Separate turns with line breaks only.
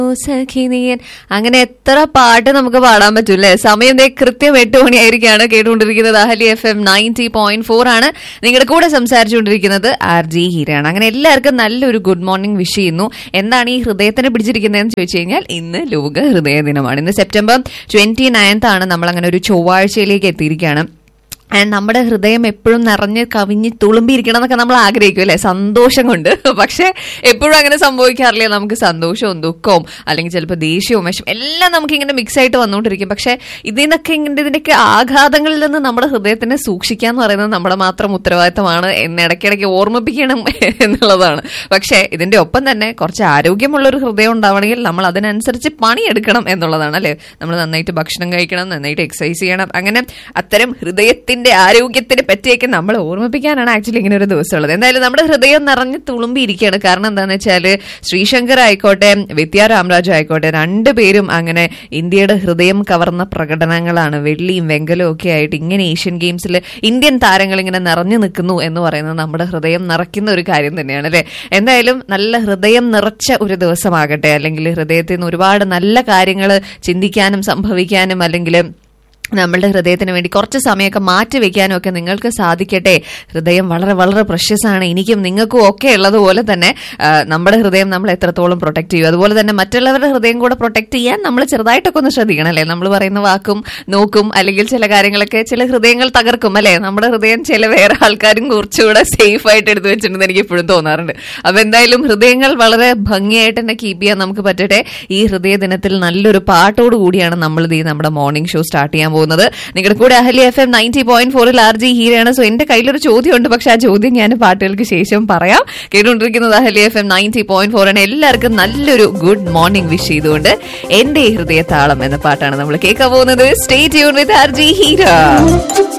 സഖിനിയൻ അങ്ങനെ എത്ര പാട്ട് നമുക്ക് പാടാൻ പറ്റൂല്ലേ സമയം ദേ കൃത്യം എട്ട് മണിയായിരിക്കാണ് കേട്ടുകൊണ്ടിരിക്കുന്നത് Ahalia FM ninety point four ഫോർ ആണ് നിങ്ങളുടെ കൂടെ സംസാരിച്ചുകൊണ്ടിരിക്കുന്നത് ആർ ജി ഹീരയാണ് അങ്ങനെ എല്ലാവർക്കും നല്ലൊരു ഗുഡ് മോർണിംഗ് വിഷ് ചെയ്യുന്നു എന്താണ് ഈ ഹൃദയത്തിന് പിടിച്ചിരിക്കുന്നതെന്ന് ചോദിച്ചു കഴിഞ്ഞാൽ ഇന്ന് ലോക ഹൃദയ ദിനമാണ് ഇന്ന് സെപ്റ്റംബർ ട്വന്റി നയൻത്ത് ആണ് നമ്മൾ അങ്ങനെ ഒരു ചൊവ്വാഴ്ചയിലേക്ക് എത്തിയിരിക്കുകയാണ് ആൻഡ് നമ്മുടെ ഹൃദയം എപ്പോഴും നിറഞ്ഞ് കവിഞ്ഞ് തുളുമ്പിയിരിക്കണം എന്നൊക്കെ നമ്മൾ ആഗ്രഹിക്കും അല്ലെ സന്തോഷം കൊണ്ട് പക്ഷെ എപ്പോഴും അങ്ങനെ സംഭവിക്കാറില്ല നമുക്ക് സന്തോഷവും ദുഃഖവും അല്ലെങ്കിൽ ചിലപ്പോൾ ദേഷ്യവും വിഷം എല്ലാം നമുക്ക് ഇങ്ങനെ മിക്സ് ആയിട്ട് വന്നുകൊണ്ടിരിക്കും പക്ഷെ ഇതിൽ നിന്നൊക്കെ ഇങ്ങനെ ഇതിന്റെയൊക്കെ ആഘാതങ്ങളിൽ നിന്ന് നമ്മുടെ ഹൃദയത്തിനെ സൂക്ഷിക്കുക എന്ന് പറയുന്നത് നമ്മുടെ മാത്രം ഉത്തരവാദിത്തമാണ് എന്ന് ഇടയ്ക്കിടയ്ക്ക് ഓർമ്മിപ്പിക്കണം എന്നുള്ളതാണ് പക്ഷെ ഇതിന്റെ ഒപ്പം തന്നെ കുറച്ച് ആരോഗ്യമുള്ള ഒരു ഹൃദയം ഉണ്ടാവണമെങ്കിൽ നമ്മൾ അതിനനുസരിച്ച് പണിയെടുക്കണം എന്നുള്ളതാണ് അല്ലെ നമ്മൾ നന്നായിട്ട് ഭക്ഷണം കഴിക്കണം നന്നായിട്ട് എക്സസൈസ് ചെയ്യണം അങ്ങനെ അത്തരം ഹൃദയത്തിന്റെ ആരോഗ്യത്തിനെ പറ്റിയൊക്കെ നമ്മൾ ഓർമ്മിപ്പിക്കാനാണ് ആക്ച്വലി ഇങ്ങനെ ഒരു ദിവസം ഉള്ളത് എന്തായാലും നമ്മുടെ ഹൃദയം നിറഞ്ഞ് തുളുമ്പിയിരിക്കുകയാണ് കാരണം എന്താണെന്ന് വെച്ചാല് ശ്രീശങ്കർ ആയിക്കോട്ടെ വിദ്യാ രാമരാജു ആയിക്കോട്ടെ രണ്ടുപേരും അങ്ങനെ ഇന്ത്യയുടെ ഹൃദയം കവർന്ന പ്രകടനങ്ങളാണ് വെള്ളിയും വെങ്കലവും ഒക്കെ ആയിട്ട് ഇങ്ങനെ ഏഷ്യൻ ഗെയിംസിൽ ഇന്ത്യൻ താരങ്ങൾ ഇങ്ങനെ നിറഞ്ഞു നിൽക്കുന്നു എന്ന് പറയുന്നത് നമ്മുടെ ഹൃദയം നിറയ്ക്കുന്ന ഒരു കാര്യം തന്നെയാണ് അല്ലെ എന്തായാലും നല്ല ഹൃദയം നിറച്ച ഒരു ദിവസമാകട്ടെ അല്ലെങ്കിൽ ഹൃദയത്തിൽ നിന്ന് ഒരുപാട് നല്ല കാര്യങ്ങൾ ചിന്തിക്കാനും സംഭവിക്കാനും അല്ലെങ്കിൽ നമ്മളുടെ ഹൃദയത്തിന് വേണ്ടി കുറച്ച് സമയമൊക്കെ മാറ്റി വെക്കാനും ഒക്കെ നിങ്ങൾക്ക് സാധിക്കട്ടെ ഹൃദയം വളരെ വളരെ പ്രഷ്യസ് ആണ് എനിക്കും നിങ്ങൾക്കും ഒക്കെ ഉള്ളതുപോലെ തന്നെ ആ, നമ്മുടെ ഹൃദയം നമ്മൾ എത്രത്തോളം പ്രൊട്ടക്ട് ചെയ്യും അതുപോലെ തന്നെ മറ്റുള്ളവരുടെ ഹൃദയം കൂടെ പ്രൊട്ടക്ട് ചെയ്യാൻ നമ്മൾ ചെറുതായിട്ടൊക്കെ ഒന്ന് ശ്രദ്ധിക്കണം അല്ലേ നമ്മൾ പറയുന്ന വാക്കും നോക്കും അല്ലെങ്കിൽ ചില കാര്യങ്ങളൊക്കെ ചില ഹൃദയങ്ങൾ തകർക്കും അല്ലേ നമ്മുടെ ഹൃദയം ചില വേറെ ആൾക്കാരും കുറച്ചുകൂടെ സേഫ് ആയിട്ട് എടുത്തു വെച്ചിട്ടുണ്ടെന്ന് എനിക്ക് ഇപ്പോഴും തോന്നാറുണ്ട് അപ്പൊ എന്തായാലും ഹൃദയങ്ങൾ വളരെ ഭംഗിയായിട്ട് തന്നെ കീപ്പ് ചെയ്യാൻ നമുക്ക് പറ്റട്ടെ ഈ ഹൃദയ ദിനത്തിൽ നല്ലൊരു പാട്ടോട് കൂടിയാണ് നമ്മൾ ഇത് ഈ നമ്മുടെ മോർണിംഗ് ഷോ സ്റ്റാർട്ട് ചെയ്യാൻ പോകുന്നത് നിങ്ങളുടെ കൂടെ അഹലി എഫ് എം നയൻറ്റി പോയിന്റ് ഫോറിൽ ആർ ജി ഹീരയാണ് സോ എന്റെ കയ്യിലൊരു ചോദ്യമുണ്ട് പക്ഷെ ആ ചോദ്യം ഞാൻ പാട്ടുകൾക്ക് ശേഷം പറയാം കേട്ടുകൊണ്ടിരിക്കുന്നത് Ahalia FM ninety point four ഫോർ ആണ് എല്ലാവർക്കും നല്ലൊരു ഗുഡ് മോർണിംഗ് വിഷ് ചെയ്തുകൊണ്ട് എന്റെ ഹൃദയ താളം എന്ന പാട്ടാണ് നമ്മൾ കേൾക്കാൻ പോകുന്നത് stay tune with R G Heera